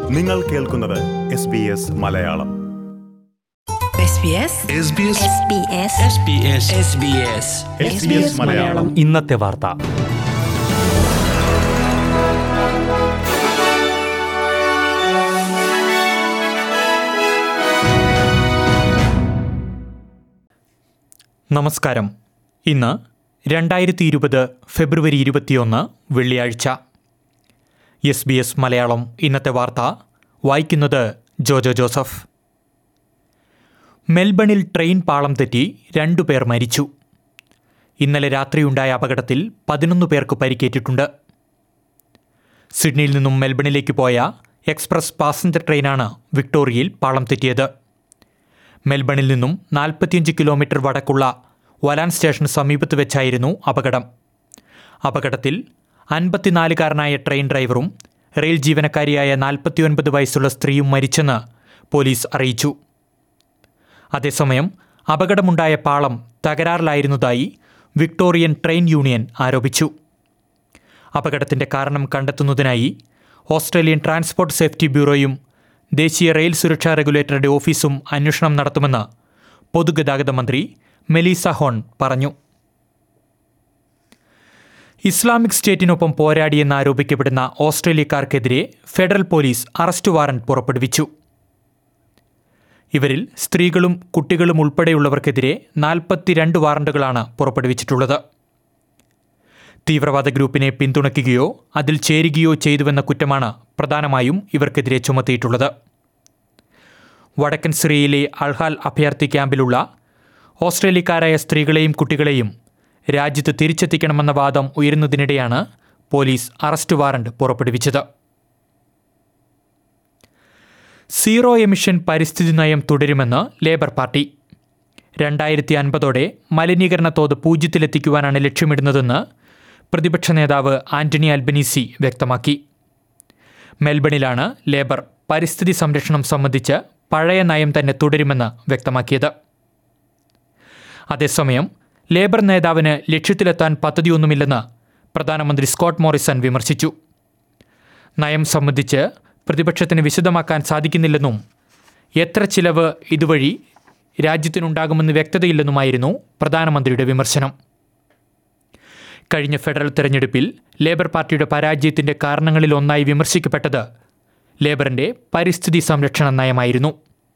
നിങ്ങൾ കേൾക്കുന്നത് S B S Malayalam SBS SBS SBS SBS SBS SBS Malayalam ഇന്നത്തെ വാർത്ത നമസ്കാരം ഇന്ന് രണ്ടായിരത്തി ഇരുപത് ഫെബ്രുവരി ഇരുപത്തിയൊന്ന് വെള്ളിയാഴ്ച എസ് ബി എസ് മലയാളം ഇന്നത്തെ വാർത്ത വായിക്കുന്നത് ജോജോ ജോസഫ് മെൽബണിൽ ട്രെയിൻ പാളം തെറ്റി രണ്ടുപേർ മരിച്ചു ഇന്നലെ രാത്രിയുണ്ടായ അപകടത്തിൽ പതിനൊന്ന് പേർക്ക് പരിക്കേറ്റിട്ടുണ്ട് സിഡ്നിയിൽ നിന്നും മെൽബണിലേക്ക് പോയ എക്സ്പ്രസ് പാസഞ്ചർ ട്രെയിനാണ് വിക്ടോറിയയിൽ പാളം തെറ്റിയത് മെൽബണിൽ നിന്നും നാൽപ്പത്തിയഞ്ച് കിലോമീറ്റർ വടക്കുള്ള വലാൻ സ്റ്റേഷന് സമീപത്ത് വെച്ചായിരുന്നു അപകടം അപകടത്തിൽ അൻപത്തിനാലുകാരനായ ട്രെയിൻ ഡ്രൈവറും റെയിൽ ജീവനക്കാരിയായ നാൽപ്പത്തിയൊൻപത് വയസ്സുള്ള സ്ത്രീയും മരിച്ചെന്ന് പോലീസ് അറിയിച്ചു അതേസമയം അപകടമുണ്ടായ പാളം തകരാറിലായിരുന്നതായി വിക്ടോറിയൻ ട്രെയിൻ യൂണിയൻ ആരോപിച്ചു അപകടത്തിന്റെ കാരണം കണ്ടെത്തുന്നതിനായി ഓസ്ട്രേലിയൻ ട്രാൻസ്പോർട്ട് സേഫ്റ്റി ബ്യൂറോയും ദേശീയ റെയിൽ സുരക്ഷാ റെഗുലേറ്ററുടെ ഓഫീസും അന്വേഷണം നടത്തുമെന്ന് പൊതുഗതാഗത മന്ത്രി മെലീസ ഹോൺ പറഞ്ഞു ഇസ്ലാമിക് സ്റ്റേറ്റിനൊപ്പം പോരാടിയെന്ന് ആരോപിക്കപ്പെടുന്ന ഓസ്ട്രേലിയക്കാർക്കെതിരെ ഫെഡറൽ പോലീസ് അറസ്റ്റ് വാറന്റ് പുറപ്പെടുവിച്ചു ഇവരിൽ സ്ത്രീകളും കുട്ടികളും ഉൾപ്പെടെയുള്ളവർക്കെതിരെ നാൽപ്പത്തിരണ്ട് വാറണ്ടുകളാണ് പുറപ്പെടുവിച്ചിട്ടുള്ളത് തീവ്രവാദ ഗ്രൂപ്പിനെ പിന്തുണയ്ക്കുകയോ അതിൽ ചേരുകയോ ചെയ്തുവെന്ന കുറ്റമാണ് പ്രധാനമായും ഇവർക്കെതിരെ ചുമത്തിയിട്ടുള്ളത് വടക്കൻ സിറിയയിലെ അൾഹാൽ അഭയാർത്ഥി ക്യാമ്പിലുള്ള ഓസ്ട്രേലിയക്കാരായ സ്ത്രീകളെയും കുട്ടികളെയും രാജ്യത്ത് തിരിച്ചെത്തിക്കണമെന്ന വാദം ഉയരുന്നതിനിടെയാണ് പോലീസ് അറസ്റ്റ് വാറണ്ട് പുറപ്പെടുവിച്ചത് സീറോ എമിഷൻ പരിസ്ഥിതി നയം തുടരുമെന്ന് ലേബർ പാർട്ടി രണ്ടായിരത്തി അൻപതോടെ മലിനീകരണ തോത് പൂജ്യത്തിലെത്തിക്കുവാനാണ് ലക്ഷ്യമിടുന്നതെന്ന് പ്രതിപക്ഷ നേതാവ് ആന്റണി അൽബനീസി വ്യക്തമാക്കി മെൽബണിലാണ് ലേബർ പരിസ്ഥിതി സംരക്ഷണം സംബന്ധിച്ച് പഴയ നയം തന്നെ തുടരുമെന്ന് വ്യക്തമാക്കിയത് അതേസമയം ലേബർ നേതാവിന് ലക്ഷ്യത്തിലെത്താൻ പദ്ധതിയൊന്നുമില്ലെന്ന് പ്രധാനമന്ത്രി സ്കോട്ട് മോറിസൺ വിമർശിച്ചു നയം സംബന്ധിച്ച് പ്രതിപക്ഷത്തിന് വിശദമാക്കാൻ സാധിക്കുന്നില്ലെന്നും എത്ര ചിലവ് ഇതുവഴി രാജ്യത്തിനുണ്ടാകുമെന്ന് വ്യക്തതയില്ലെന്നുമായിരുന്നു പ്രധാനമന്ത്രിയുടെ വിമർശനം കഴിഞ്ഞ ഫെഡറൽ തെരഞ്ഞെടുപ്പിൽ ലേബർ പാർട്ടിയുടെ പരാജയത്തിന്റെ കാരണങ്ങളിലൊന്നായി വിമർശിക്കപ്പെട്ടത് ലേബറിന്റെ പരിസ്ഥിതി സംരക്ഷണ നയമായിരുന്നു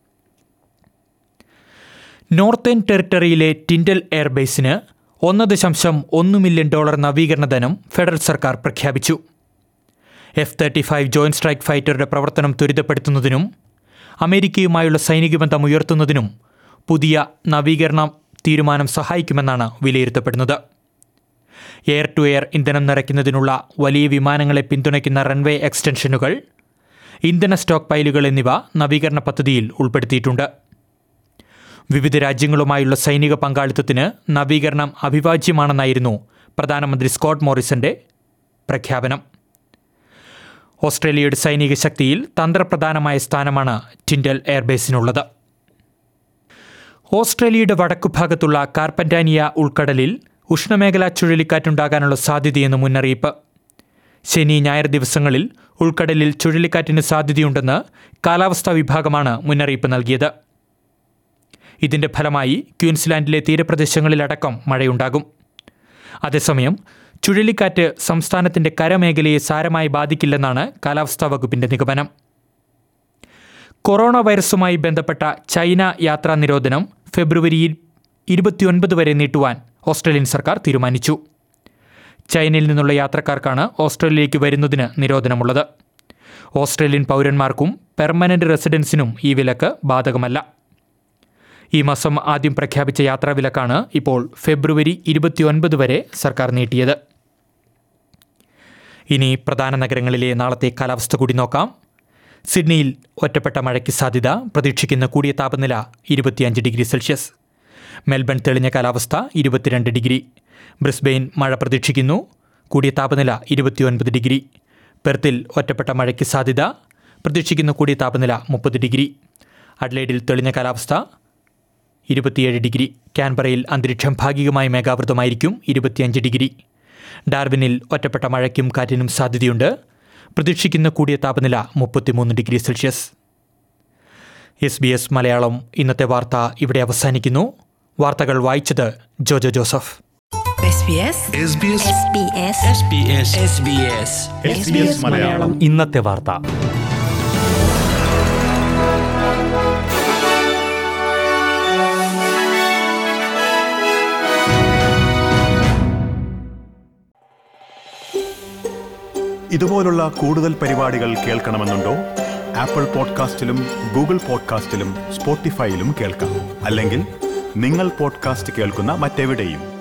നോർത്തേൺ ടെറിട്ടറിയിലെ ടിൻഡൽ എയർബേസിന് ഒന്ന് ദശാംശം ഒന്ന് മില്യൺ ഡോളർ നവീകരണ ധനം ഫെഡറൽ സർക്കാർ പ്രഖ്യാപിച്ചു F thirty five joint strike ഫൈറ്ററുടെ പ്രവർത്തനം ത്വരിതപ്പെടുത്തുന്നതിനും അമേരിക്കയുമായുള്ള സൈനിക ബന്ധം ഉയർത്തുന്നതിനും പുതിയ നവീകരണ തീരുമാനം സഹായിക്കുമെന്നാണ് വിലയിരുത്തപ്പെടുന്നത് എയർ ടു എയർ ഇന്ധനം നിറയ്ക്കുന്നതിനുള്ള വലിയ വിമാനങ്ങളെ പിന്തുണയ്ക്കുന്ന റൺവേ എക്സ്റ്റൻഷനുകൾ ഇന്ധന സ്റ്റോക്ക് പൈലുകൾ എന്നിവ നവീകരണ പദ്ധതിയിൽ ഉൾപ്പെടുത്തിയിട്ടുണ്ട് വിവിധ രാജ്യങ്ങളുമായുള്ള സൈനിക പങ്കാളിത്തത്തിന് നവീകരണം അഭിവാജ്യമാണെന്നായിരുന്നു പ്രധാനമന്ത്രി സ്കോട്ട് മോറിസന്റെ പ്രഖ്യാപനം ഓസ്ട്രേലിയയുടെ സൈനിക ശക്തിയിൽ തന്ത്രപ്രധാനമായ സ്ഥാനമാണ് ടിൻഡൽ എയർബേസിനുള്ളത് ഓസ്ട്രേലിയയുടെ വടക്കുഭാഗത്തുള്ള കാർപ്പന്റാനിയ ഉൾക്കടലിൽ ഉഷ്ണമേഖലാ ചുഴലിക്കാറ്റുണ്ടാകാനുള്ള സാധ്യതയെന്ന് മുന്നറിയിപ്പ് ശനി ഞായർ ദിവസങ്ങളിൽ ഉൾക്കടലിൽ ചുഴലിക്കാറ്റിന് സാധ്യതയുണ്ടെന്ന് കാലാവസ്ഥാ വിഭാഗമാണ് മുന്നറിയിപ്പ് നൽകിയത് ഇതിന്റെ ഫലമായി ക്വീൻസ്ലാൻഡിലെ തീരപ്രദേശങ്ങളിലടക്കം മഴയുണ്ടാകും അതേസമയം ചുഴലിക്കാറ്റ് സംസ്ഥാനത്തിന്റെ കരമേഖലയെ സാരമായി ബാധിക്കില്ലെന്നാണ് കാലാവസ്ഥാ വകുപ്പിന്റെ നിഗമനം കൊറോണ വൈറസുമായി ബന്ധപ്പെട്ട ചൈന യാത്രാ നിരോധനം ഫെബ്രുവരിയിൽ ഇരുപത്തിയൊൻപത് വരെ നീട്ടുവാൻ ഓസ്ട്രേലിയൻ സർക്കാർ തീരുമാനിച്ചു ചൈനയിൽ നിന്നുള്ള യാത്രക്കാർക്കാണ് ഓസ്ട്രേലിയയിലേക്ക് വരുന്നതിന് നിരോധനമുള്ളത് ഓസ്ട്രേലിയൻ പൗരന്മാർക്കും പെർമനന്റ് റെസിഡൻസിനും ഈ വിലക്ക് ബാധകമല്ല ഈ മാസം ആദ്യം പ്രഖ്യാപിച്ച യാത്രാവിലക്കാണ് ഇപ്പോൾ ഫെബ്രുവരി ഇരുപത്തിയൊൻപത് വരെ സർക്കാർ നീട്ടിയത് ഇനി പ്രധാന നഗരങ്ങളിലെ നാളത്തെ കാലാവസ്ഥ കൂടി നോക്കാം സിഡ്നിയിൽ ഒറ്റപ്പെട്ട മഴയ്ക്ക് സാധ്യത പ്രതീക്ഷിക്കുന്ന കൂടിയ താപനില ഇരുപത്തിയഞ്ച് ഡിഗ്രി സെൽഷ്യസ് മെൽബൺ തെളിഞ്ഞ കാലാവസ്ഥ ഇരുപത്തിരണ്ട് ഡിഗ്രി ബ്രിസ്ബെയിൻ മഴ പ്രതീക്ഷിക്കുന്നു കൂടിയ താപനില ഇരുപത്തിയൊൻപത് ഡിഗ്രി പെർത്തിൽ ഒറ്റപ്പെട്ട മഴയ്ക്ക് സാധ്യത പ്രതീക്ഷിക്കുന്ന കൂടിയ താപനില മുപ്പത് ഡിഗ്രി അഡ്ലൈഡിൽ തെളിഞ്ഞ കാലാവസ്ഥ ഇരുപത്തിയേഴ് ഡിഗ്രി ക്യാൻബറയിൽ അന്തരീക്ഷം ഭാഗികമായി മേഘാവൃതമായിരിക്കും ഇരുപത്തിയഞ്ച് ഡിഗ്രി ഡാർവിനിൽ ഒറ്റപ്പെട്ട മഴയ്ക്കും കാറ്റിനും സാധ്യതയുണ്ട് പ്രതീക്ഷിക്കുന്ന കൂടിയ താപനില മുപ്പത്തിമൂന്ന് degree Celsius S B S Malayalam ഇന്നത്തെ വാർത്ത ഇവിടെ അവസാനിക്കുന്നു വാർത്തകൾ വായിച്ചത് Jojo Joseph SBS SBS SBS SBS Malayalam ഇന്നത്തെ വാർത്ത ഇതുപോലുള്ള കൂടുതൽ പരിപാടികൾ കേൾക്കണമെന്നുണ്ടോ ആപ്പിൾ പോഡ്കാസ്റ്റിലും ഗൂഗിൾ പോഡ്കാസ്റ്റിലും സ്പോട്ടിഫൈയിലും കേൾക്കാം അല്ലെങ്കിൽ നിങ്ങൾ പോഡ്കാസ്റ്റ് കേൾക്കുന്ന മറ്റെവിടെയും